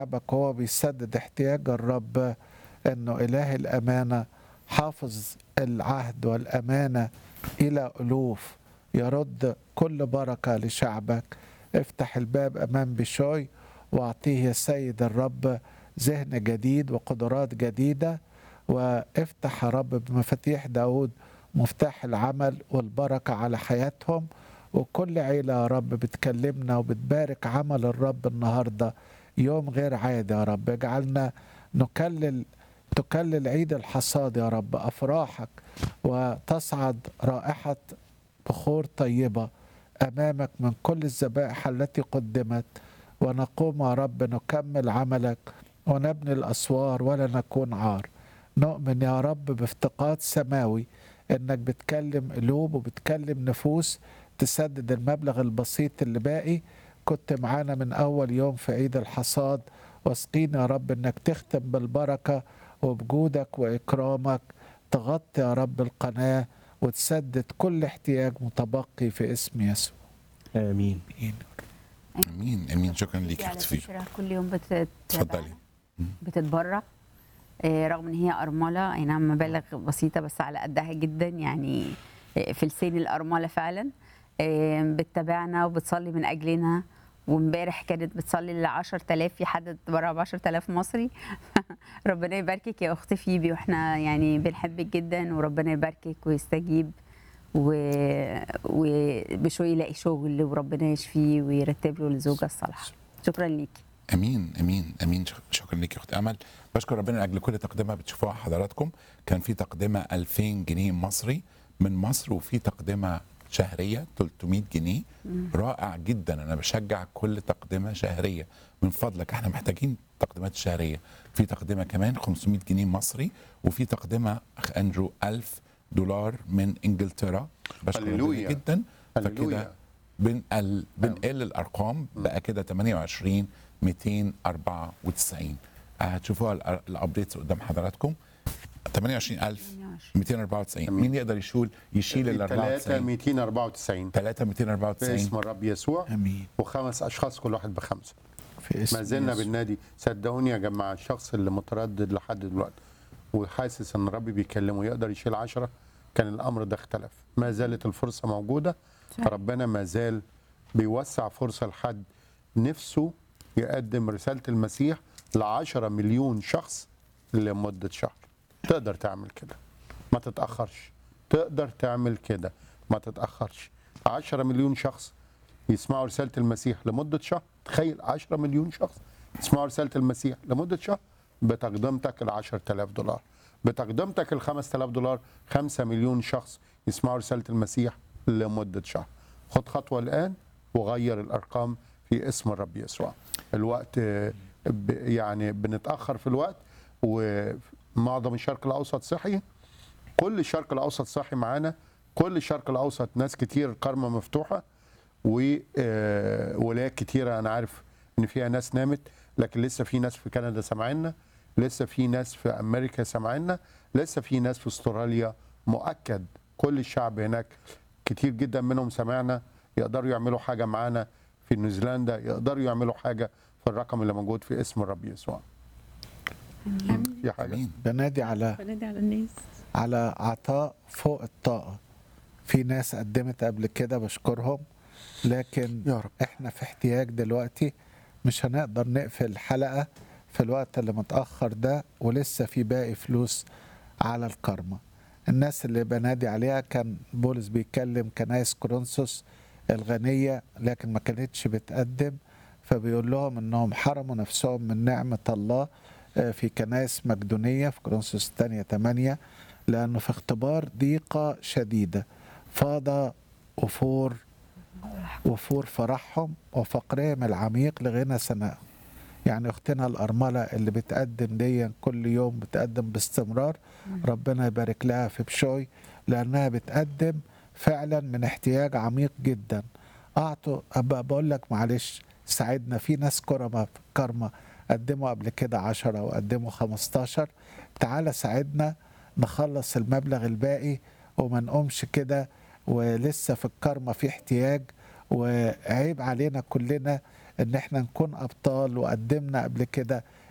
شعبك هو بيسدد احتياج الرب انه اله الامانه حافظ العهد والامانه الى الوف يرد كل بركه لشعبك افتح الباب امام بشوي واعطيه يا سيد الرب ذهن جديد وقدرات جديده وافتح يا رب بمفاتيح داود مفتاح العمل والبركه على حياتهم وكل عيله يا رب بتكلمنا وبتبارك عمل الرب النهارده يوم غير عادي يا رب اجعلنا نكلل تكلل عيد الحصاد يا رب افراحك وتصعد رائحه بخور طيبه امامك من كل الذبائح التي قدمت ونقوم يا رب نكمل عملك ونبني الاسوار ولا نكون عار نؤمن يا رب بافتقاد سماوي انك بتكلم قلوب وبتكلم نفوس تسدد المبلغ البسيط اللي باقي كنت معانا من اول يوم في عيد الحصاد واسقينا يا رب انك تختم بالبركه وبجودك واكرامك تغطي يا رب القناه وتسدد كل احتياج متبقي في اسم يسوع امين آمين. امين امين شكرا ليك يا على اخت فيفا فكرة كل يوم بتت... اتفضلي بتتبرع آه، رغم ان هي ارمله اي نعم مبالغ بسيطه بس على قدها جدا يعني آه، في لسان الارمله فعلا آه، بتتابعنا وبتصلي من اجلنا وامبارح كانت بتصلي ل 10000 في حد اتبرع ب 10000 مصري ربنا يباركك يا اخت فيبي واحنا يعني بنحبك جدا وربنا يباركك ويستجيب و... وبشوي يلاقي شغل وربنا يشفيه ويرتب له الزوجه الصالحه شكرا ليكي امين امين امين شك- شكرا ليك يا اخت امل بشكر ربنا لاجل كل تقدمه بتشوفوها حضراتكم كان في تقدمه 2000 جنيه مصري من مصر وفي تقدمه شهريه 300 جنيه رائع جدا انا بشجع كل تقدمه شهريه من فضلك احنا محتاجين تقديمات شهريه في تقدمه كمان 500 جنيه مصري وفي تقدمه اخ اندرو 1000 دولار من انجلترا بشكر ربنا هللويا. جدا فكده هللويا. بنقل بنقل الارقام بقى كده 28 294 هتشوفوها الأ- الابديتس قدام حضراتكم 28000 294 مين يقدر يشيل يشيل ال 3 94 294 3 باسم 294 الرب يسوع امين وخمس اشخاص كل واحد بخمسه في اسم ما زلنا يسوع. بالنادي صدقوني يا جماعه الشخص اللي متردد لحد دلوقتي وحاسس ان الرب بيكلمه يقدر يشيل عشرة كان الامر ده اختلف ما زالت الفرصه موجوده ربنا ما زال بيوسع فرصه لحد نفسه يقدم رساله المسيح ل 10 مليون شخص لمده شهر تقدر تعمل كده ما تتاخرش تقدر تعمل كده ما تتاخرش 10 مليون شخص يسمعوا رساله المسيح لمده شهر تخيل 10 مليون شخص يسمعوا رساله المسيح لمده شهر بتقدمتك ال 10000 دولار بتقدمتك ال 5000 دولار 5 مليون شخص يسمعوا رساله المسيح لمده شهر خد خطوه الان وغير الارقام في اسم الرب يسوع الوقت آه، ب- يعني بنتاخر في الوقت ومعظم الشرق الاوسط صحي كل الشرق الاوسط صاحي معانا كل الشرق الاوسط ناس كتير القرمه مفتوحه وولايات كتيره انا عارف ان فيها ناس نامت لكن لسه في ناس في كندا سامعيننا لسه في ناس في امريكا سامعيننا لسه في ناس في استراليا مؤكد كل الشعب هناك كتير جدا منهم سمعنا يقدروا يعملوا حاجه معانا في نيوزيلندا يقدروا يعملوا حاجه في الرقم اللي موجود في اسم الرب يسوع في حاجه امين بنادي على بنادي على الناس على عطاء فوق الطاقة في ناس قدمت قبل كده بشكرهم لكن يا رب. احنا في احتياج دلوقتي مش هنقدر نقفل الحلقة في الوقت اللي متأخر ده ولسه في باقي فلوس على الكرمة الناس اللي بنادي عليها كان بولس بيتكلم كنايس كورنثوس الغنية لكن ما كانتش بتقدم فبيقول لهم انهم حرموا نفسهم من نعمة الله آه، في كنائس مقدونية في كورنثوس الثانية 8 لأنه في اختبار ضيقة شديدة فاض وفور وفور فرحهم وفقرهم العميق لغنى سنائهم يعني اختنا الارمله اللي بتقدم دي كل يوم بتقدم باستمرار ربنا يبارك لها في بشوي لانها بتقدم فعلا من احتياج عميق جدا اعطوا ابقى بقول لك معلش ساعدنا في ناس كرمة كرمة قدموا قبل كده عشرة وقدموا 15 تعالى ساعدنا نخلص المبلغ الباقي وما نقومش كده ولسه في الكرمة في احتياج وعيب علينا كلنا ان احنا نكون ابطال وقدمنا قبل كده